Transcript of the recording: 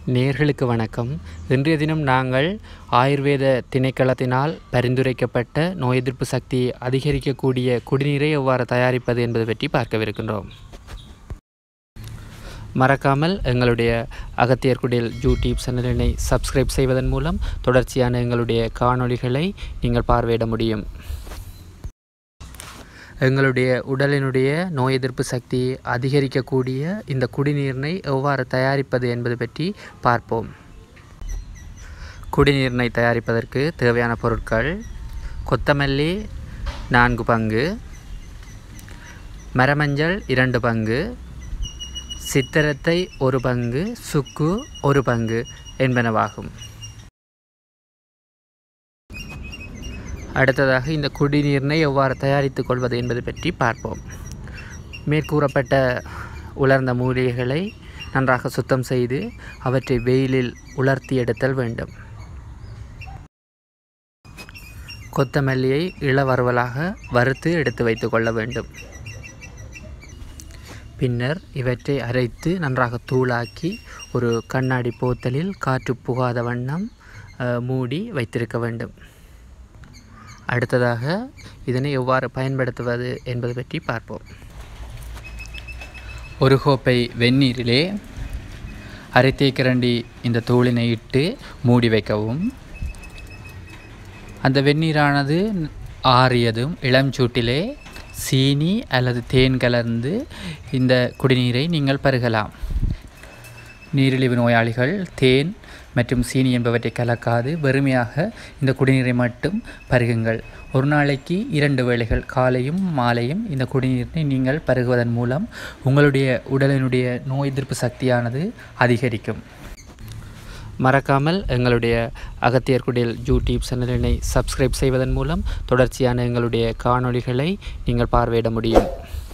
நேர்களுக்கு வணக்கம் இன்றைய தினம் நாங்கள் ஆயுர்வேத திணைக்களத்தினால் பரிந்துரைக்கப்பட்ட நோய் எதிர்ப்பு சக்தியை அதிகரிக்கக்கூடிய குடிநீரை எவ்வாறு தயாரிப்பது என்பது பற்றி பார்க்கவிருக்கின்றோம் மறக்காமல் எங்களுடைய அகத்தியர் குடில் யூடியூப் சேனலினை சப்ஸ்கிரைப் செய்வதன் மூலம் தொடர்ச்சியான எங்களுடைய காணொளிகளை நீங்கள் பார்வையிட முடியும் எங்களுடைய உடலினுடைய நோய் எதிர்ப்பு சக்தியை அதிகரிக்கக்கூடிய இந்த குடிநீரினை எவ்வாறு தயாரிப்பது என்பது பற்றி பார்ப்போம் குடிநீரினை தயாரிப்பதற்கு தேவையான பொருட்கள் கொத்தமல்லி நான்கு பங்கு மரமஞ்சள் இரண்டு பங்கு சித்திரத்தை ஒரு பங்கு சுக்கு ஒரு பங்கு என்பனவாகும் அடுத்ததாக இந்த குடிநீரினை எவ்வாறு தயாரித்துக் கொள்வது என்பது பற்றி பார்ப்போம் மேற்கூறப்பட்ட உலர்ந்த மூலிகைகளை நன்றாக சுத்தம் செய்து அவற்றை வெயிலில் உலர்த்தி எடுத்தல் வேண்டும் கொத்தமல்லியை இளவறுவலாக வறுத்து எடுத்து வைத்து கொள்ள வேண்டும் பின்னர் இவற்றை அரைத்து நன்றாக தூளாக்கி ஒரு கண்ணாடி போத்தலில் காற்று புகாத வண்ணம் அஹ், மூடி வைத்திருக்க வேண்டும் அடுத்ததாக இதனை எவ்வாறு பயன்படுத்துவது என்பது பற்றி பார்ப்போம் ஒரு கோப்பை வெந்நீரிலே அரை தேக்கரண்டி இந்த தூளினை இட்டு மூடி வைக்கவும் அந்த வெந்நீரானது ஆறியதும் இளம் சூட்டிலே சீனி அல்லது தேன் கலந்து இந்த குடிநீரை நீங்கள் பருகலாம் நீரிழிவு நோயாளிகள் தேன் மற்றும் சீனி என்பவற்றை கலக்காது வெறுமையாக இந்த குடிநீரை மட்டும் பருகுங்கள் ஒரு நாளைக்கு இரண்டு வேளைகள் காலையும் மாலையும் இந்த குடிநீரை நீங்கள் பருகுவதன் மூலம் உங்களுடைய உடலினுடைய நோய் எதிர்ப்பு சக்தியானது அதிகரிக்கும் மறக்காமல் எங்களுடைய அகத்தியர் குடில் யூடியூப் சேனலினை சப்ஸ்கிரைப் செய்வதன் மூலம் தொடர்ச்சியான எங்களுடைய காணொளிகளை நீங்கள் பார்வையிட முடியும்